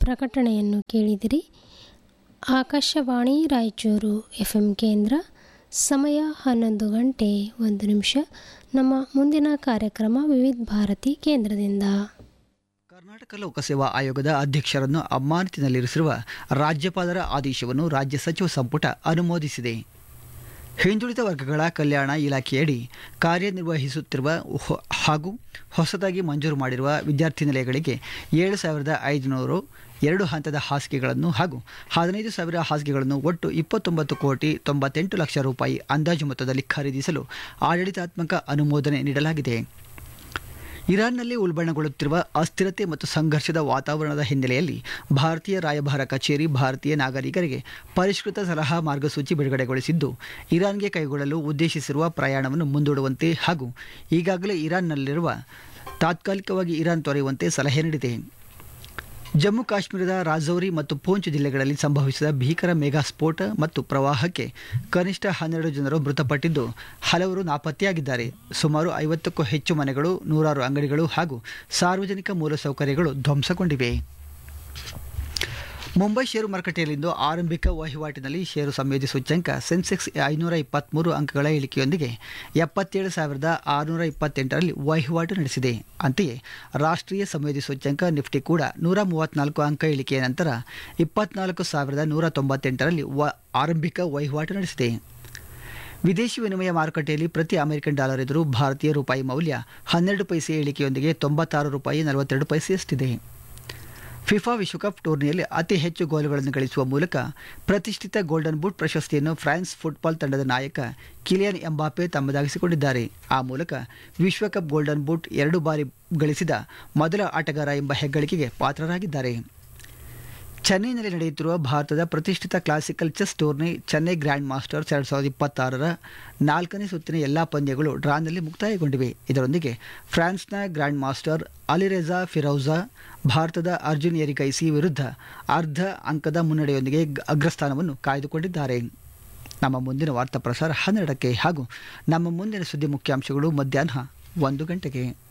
ಪ್ರಕಟಣೆಯನ್ನು ಕೇಳಿದಿರಿ Akashvani Raichur F M ಕೇಂದ್ರ ಸಮಯ ಹನ್ನೊಂದು ಗಂಟೆ ಒಂದು ನಿಮಿಷ ನಮ್ಮ ಮುಂದಿನ ಕಾರ್ಯಕ್ರಮ ವಿವಿಧ ಭಾರತಿ ಕೇಂದ್ರದಿಂದ ಕರ್ನಾಟಕ ಲೋಕಸೇವಾ ಆಯೋಗದ ಅಧ್ಯಕ್ಷರನ್ನು ಅಮಾನತಿನಲ್ಲಿರಿಸಿರುವ ರಾಜ್ಯಪಾಲರ ಆದೇಶವನ್ನು ರಾಜ್ಯ ಸಚಿವ ಸಂಪುಟ ಅನುಮೋದಿಸಿದೆ ಹಿಂದುಳಿದ ವರ್ಗಗಳ ಕಲ್ಯಾಣ ಇಲಾಖೆಯಡಿ ಕಾರ್ಯನಿರ್ವಹಿಸುತ್ತಿರುವ ಹೊ- ಹಾಗೂ ಹೊಸದಾಗಿ ಮಂಜೂರು ಮಾಡಿರುವ ವಿದ್ಯಾರ್ಥಿ ನಿಲಯಗಳಿಗೆ ಏಳು ಸಾವಿರದ ಐದುನೂರು ಎರಡು ಹಂತದ ಹಾಸಿಗೆಗಳನ್ನು ಹಾಗೂ ಹದಿನೈದು ಸಾವಿರ ಹಾಸಿಗೆಗಳನ್ನು ಒಟ್ಟು ಇಪ್ಪತ್ತೊಂಬತ್ತು ಕೋಟಿ ತೊಂಬತ್ತೆಂಟು ಲಕ್ಷ ರೂಪಾಯಿ ಅಂದಾಜು ಮೊತ್ತದಲ್ಲಿ ಖರೀದಿಸಲು ಆಡಳಿತಾತ್ಮಕ ಅನುಮೋದನೆ ನೀಡಲಾಗಿದೆ ಇರಾನ್ನಲ್ಲಿ ಉಲ್ಬಣಗೊಳ್ಳುತ್ತಿರುವ ಅಸ್ಥಿರತೆ ಮತ್ತು ಸಂಘರ್ಷದ ವಾತಾವರಣದ ಹಿನ್ನೆಲೆಯಲ್ಲಿ ಭಾರತೀಯ ರಾಯಭಾರ ಕಚೇರಿ ಭಾರತೀಯ ನಾಗರಿಕರಿಗೆ ಪರಿಷ್ಕೃತ ಸಲಹಾ ಮಾರ್ಗಸೂಚಿ ಬಿಡುಗಡೆಗೊಳಿಸಿದ್ದು ಇರಾನ್ಗೆ ಕೈಗೊಳ್ಳಲು ಉದ್ದೇಶಿಸಿರುವ ಪ್ರಯಾಣವನ್ನು ಮುಂದೂಡುವಂತೆ ಹಾಗೂ ಈಗಾಗಲೇ ಇರಾನ್ನಲ್ಲಿರುವ ತಾತ್ಕಾಲಿಕವಾಗಿ ಇರಾನ್ ತೊರೆಯುವಂತೆ ಸಲಹೆ ನೀಡಿದೆ ಜಮ್ಮು ಕಾಶ್ಮೀರದ ರಾಜೌರಿ ಮತ್ತು ಪೂಂಚ್ ಜಿಲ್ಲೆಗಳಲ್ಲಿ ಸಂಭವಿಸಿದ ಭೀಕರ ಮೆಗಾ ಸ್ಫೋಟ ಮತ್ತು ಪ್ರವಾಹಕ್ಕೆ ಕನಿಷ್ಠ ಹನ್ನೆರಡು ಜನರು ಮೃತಪಟ್ಟಿದ್ದು ಹಲವರು ನಾಪತ್ತೆಯಾಗಿದ್ದಾರೆ ಸುಮಾರು ಐವತ್ತಕ್ಕೂ ಹೆಚ್ಚು ಮನೆಗಳು ನೂರಾರು ಅಂಗಡಿಗಳು ಹಾಗೂ ಸಾರ್ವಜನಿಕ ಮೂಲಸೌಕರ್ಯಗಳು ಧ್ವಂಸಗೊಂಡಿವೆ ಮುಂಬೈ ಷೇರು ಮಾರುಕಟ್ಟೆಯಲ್ಲಿಂದು ಆರಂಭಿಕ ವಹಿವಾಟಿನಲ್ಲಿ ಷೇರು ಸಂಯೋಜಿ ಸೂಚ್ಯಂಕ ಸೆನ್ಸೆಕ್ಸ್ ಐನೂರ ಇಪ್ಪತ್ತ್ಮೂರು ಅಂಕಗಳ ಇಳಿಕೆಯೊಂದಿಗೆ ಎಪ್ಪತ್ತೇಳು ಸಾವಿರದ ಆರುನೂರ ಇಪ್ಪತ್ತೆಂಟರಲ್ಲಿ ವಹಿವಾಟು ನಡೆಸಿದೆ ಅಂತೆಯೇ ರಾಷ್ಟ್ರೀಯ ಸಂಯೋಜಿ ಸೂಚ್ಯಂಕ ನಿಫ್ಟಿ ಕೂಡ ನೂರ ಮೂವತ್ತ್ನಾಲ್ಕು ಅಂಕ ಇಳಿಕೆಯ ನಂತರ ಇಪ್ಪತ್ನಾಲ್ಕು ಸಾವಿರದ ನೂರ ತೊಂಬತ್ತೆಂಟರಲ್ಲಿ ವ ಆರಂಭಿಕ ವಹಿವಾಟು ನಡೆಸಿದೆ ವಿದೇಶಿ ವಿನಿಮಯ ಮಾರುಕಟ್ಟೆಯಲ್ಲಿ ಪ್ರತಿ ಅಮೆರಿಕನ್ ಡಾಲರ್ ಎದುರು ಭಾರತೀಯ ರೂಪಾಯಿ ಮೌಲ್ಯ ಹನ್ನೆರಡು ಪೈಸೆ ಇಳಿಕೆಯೊಂದಿಗೆ ತೊಂಬತ್ತಾರು ರೂಪಾಯಿ ನಲವತ್ತೆರಡು ಪೈಸೆಯಷ್ಟಿದೆ ಫಿಫಾ ವಿಶ್ವಕಪ್ ಟೂರ್ನಿಯಲ್ಲಿ ಅತಿ ಹೆಚ್ಚು ಗೋಲುಗಳನ್ನು ಗಳಿಸುವ ಮೂಲಕ ಪ್ರತಿಷ್ಠಿತ ಗೋಲ್ಡನ್ ಬೂಟ್ ಪ್ರಶಸ್ತಿಯನ್ನು ಫ್ರಾನ್ಸ್ ಫುಟ್ಬಾಲ್ ತಂಡದ ನಾಯಕ ಕಿಲಿಯನ್ ಎಂಬಾಪೆ ತಮ್ಮದಾಗಿಸಿಕೊಂಡಿದ್ದಾರೆ ಆ ಮೂಲಕ ವಿಶ್ವಕಪ್ ಗೋಲ್ಡನ್ ಬೂಟ್ ಎರಡು ಬಾರಿ ಗಳಿಸಿದ ಮೊದಲ ಆಟಗಾರ ಎಂಬ ಹೆಗ್ಗಳಿಕೆಗೆ ಪಾತ್ರರಾಗಿದ್ದಾರೆ ಚೆನ್ನೈನಲ್ಲಿ ನಡೆಯುತ್ತಿರುವ ಭಾರತದ ಪ್ರತಿಷ್ಠಿತ ಕ್ಲಾಸಿಕಲ್ ಚೆಸ್ ಟೂರ್ನಿ ಚೆನ್ನೈ ಗ್ರ್ಯಾಂಡ್ ಮಾಸ್ಟರ್ಸ್ ಎರಡು ಸಾವಿರದ ಇಪ್ಪತ್ತಾರರ ನಾಲ್ಕನೇ ಸುತ್ತಿನ ಎಲ್ಲ ಪಂದ್ಯಗಳು ಡ್ರಾನಲ್ಲಿ ಮುಕ್ತಾಯಗೊಂಡಿವೆ ಇದರೊಂದಿಗೆ ಫ್ರಾನ್ಸ್ನ ಗ್ರ್ಯಾಂಡ್ ಮಾಸ್ಟರ್ ಅಲಿರೆಜಾ ಫಿರೌಜಾ ಭಾರತದ ಅರ್ಜುನ್ ಎರಿಕೈಸಿ ವಿರುದ್ಧ ಅರ್ಧ ಅಂಕದ ಮುನ್ನಡೆಯೊಂದಿಗೆ ಗ- ಅಗ್ರಸ್ಥಾನವನ್ನು ಕಾಯ್ದುಕೊಂಡಿದ್ದಾರೆ ನಮ್ಮ ಮುಂದಿನ ವಾರ್ತಾ ಪ್ರಸಾರ ಹನ್ನೆರಡಕ್ಕೆ ಹಾಗೂ ನಮ್ಮ ಮುಂದಿನ ಸುದ್ದಿ ಮುಖ್ಯಾಂಶಗಳು ಮಧ್ಯಾಹ್ನ ಒಂದು ಗಂಟೆಗೆ